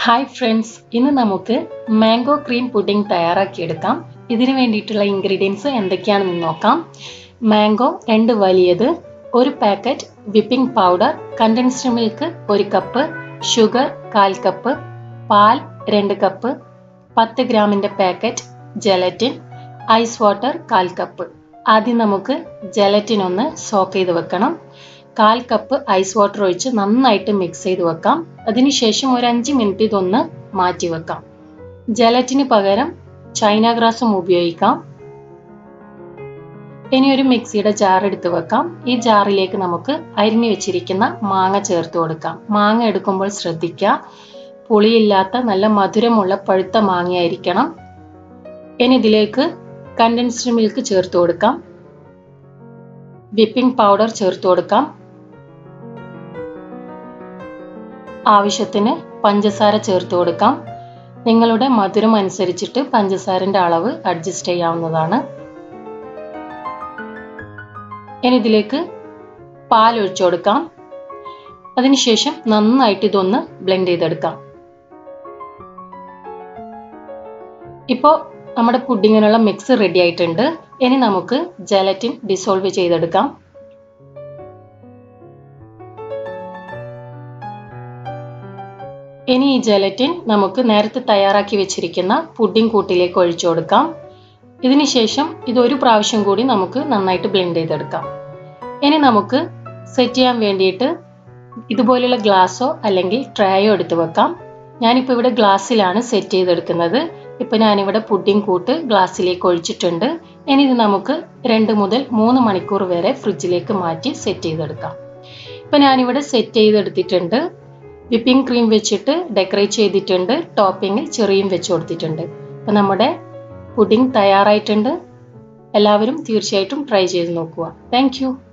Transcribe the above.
hi friends ഇന്ന് നമുക്ക് mango cream pudding തയ്യാറാക്കിയെടുക്കാം ഇതിന് വേണ്ടിയിട്ടുള്ള ഇൻഗ്രീഡിയൻസ് എന്തൊക്കെയാണെന്ന് നോക്കാം മാംഗോ രണ്ട് വലിയത് ഒരു packet whipping powder condensed milk ഒരു കപ്പ് ഷുഗർ കാൽ കപ്പ് പാൽ രണ്ട് കപ്പ് പത്ത് ഗ്രാമിൻ്റെ പാക്കറ്റ് ജലറ്റിൻ ഐസ് വാട്ടർ കാൽ കപ്പ് ആദ്യം നമുക്ക് ജലറ്റിൻ ഒന്ന് സോക്ക് ചെയ്ത് വെക്കണം കാൽ കപ്പ് ഐസ് വാട്ടർ ഒഴിച്ച് നന്നായിട്ട് മിക്സ് ചെയ്ത് വെക്കാം അതിനുശേഷം ഒരു അഞ്ച് മിനിറ്റ് ഇതൊന്ന് മാറ്റി വെക്കാം ജലറ്റിന് പകരം ചൈന ഗ്രാസും ഉപയോഗിക്കാം ഇനി ഒരു മിക്സിയുടെ ജാർ എടുത്ത് വെക്കാം ഈ ജാറിലേക്ക് നമുക്ക് അരിഞ്ഞു വെച്ചിരിക്കുന്ന മാങ്ങ ചേർത്ത് കൊടുക്കാം മാങ്ങ എടുക്കുമ്പോൾ ശ്രദ്ധിക്കുക പുളിയില്ലാത്ത നല്ല മധുരമുള്ള പഴുത്ത മാങ്ങയായിരിക്കണം ഇനി ഇതിലേക്ക് കണ്ടൻസ്ഡ് മിൽക്ക് ചേർത്ത് കൊടുക്കാം വിപ്പിംഗ് പൗഡർ ചേർത്ത് കൊടുക്കാം ആവശ്യത്തിന് പഞ്ചസാര ചേർത്ത് കൊടുക്കാം നിങ്ങളുടെ മധുരം അനുസരിച്ചിട്ട് പഞ്ചസാരൻ്റെ അളവ് അഡ്ജസ്റ്റ് ചെയ്യാവുന്നതാണ് ഇനി ഇതിലേക്ക് പാൽ ഒഴിച്ചു കൊടുക്കാം അതിനുശേഷം നന്നായിട്ട് ഇതൊന്ന് ബ്ലെൻഡ് ചെയ്തെടുക്കാം ഇപ്പോൾ നമ്മുടെ പുഡിങ്ങിനുള്ള മിക്സ് റെഡി ആയിട്ടുണ്ട് ഇനി നമുക്ക് ജലറ്റിൻ ഡിസോൾവ് ചെയ്തെടുക്കാം ഇനി ഈ ജലറ്റിൻ നമുക്ക് നേരത്തെ തയ്യാറാക്കി വെച്ചിരിക്കുന്ന പുഡിംഗ് കൂട്ടിലേക്ക് ഒഴിച്ചു കൊടുക്കാം ഇതിനുശേഷം ഇത് ഒരു പ്രാവശ്യം കൂടി നമുക്ക് നന്നായിട്ട് ബ്ലെൻഡ് ചെയ്തെടുക്കാം ഇനി നമുക്ക് സെറ്റ് ചെയ്യാൻ വേണ്ടിയിട്ട് ഇതുപോലുള്ള ഗ്ലാസ്സോ അല്ലെങ്കിൽ ട്രേയോ എടുത്ത് വെക്കാം ഞാനിപ്പോൾ ഇവിടെ ഗ്ലാസ്സിലാണ് സെറ്റ് ചെയ്തെടുക്കുന്നത് ഇപ്പോൾ ഞാനിവിടെ പുഡിംഗ് കൂട്ട് ഗ്ലാസ്സിലേക്ക് ഒഴിച്ചിട്ടുണ്ട് ഇനി ഇത് നമുക്ക് രണ്ട് മുതൽ മൂന്ന് മണിക്കൂർ വരെ ഫ്രിഡ്ജിലേക്ക് മാറ്റി സെറ്റ് ചെയ്തെടുക്കാം ഇപ്പം ഞാനിവിടെ സെറ്റ് ചെയ്തെടുത്തിട്ടുണ്ട് വിപ്പിംഗ് ക്രീം വെച്ചിട്ട് ഡെക്കറേറ്റ് ചെയ്തിട്ടുണ്ട് ടോപ്പിങ്ങിൽ ചെറിയും വെച്ച് കൊടുത്തിട്ടുണ്ട് അപ്പം നമ്മുടെ പുഡിംഗ് തയ്യാറായിട്ടുണ്ട് എല്ലാവരും തീർച്ചയായിട്ടും ട്രൈ ചെയ്ത് നോക്കുക താങ്ക്